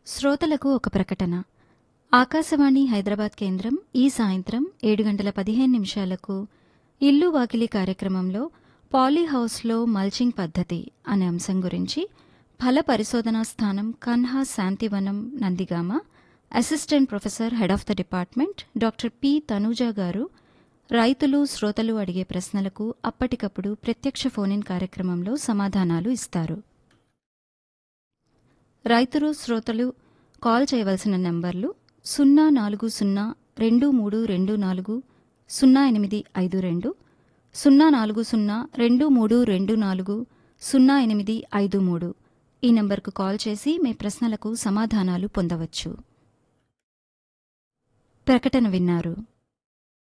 శ్రోతలకు ఒక ప్రకటన ఆకాశవాణి హైదరాబాద్ కేంద్రం ఈ సాయంత్రం ఏడు గంటల పదిహేను నిమిషాలకు ఇల్లు వాకిలి కార్యక్రమంలో పాలీహౌస్లో మల్చింగ్ పద్ధతి అనే అంశం గురించి ఫల పరిశోధనా స్థానం Kanha Shantivanam Nandigama assistant professor head of the department doctor P Tanuja garu రైతులు శ్రోతలు అడిగే ప్రశ్నలకు అప్పటికప్పుడు ప్రత్యక్ష ఫోన్ కార్యక్రమంలో సమాధానాలు ఇస్తారు రైతులు శ్రోతలు కాల్ చేయవలసిన నంబర్లు సున్నా నాలుగు సున్నా రెండు మూడు రెండు నాలుగు సున్నా ఎనిమిది ఐదు రెండు సున్నా నాలుగు సున్నా రెండు మూడు రెండు నాలుగు సున్నా ఎనిమిది ఐదు మూడు ఈ నంబర్కు కాల్ చేసి మీ ప్రశ్నలకు సమాధానాలు పొందవచ్చు ప్రకటన విన్నారు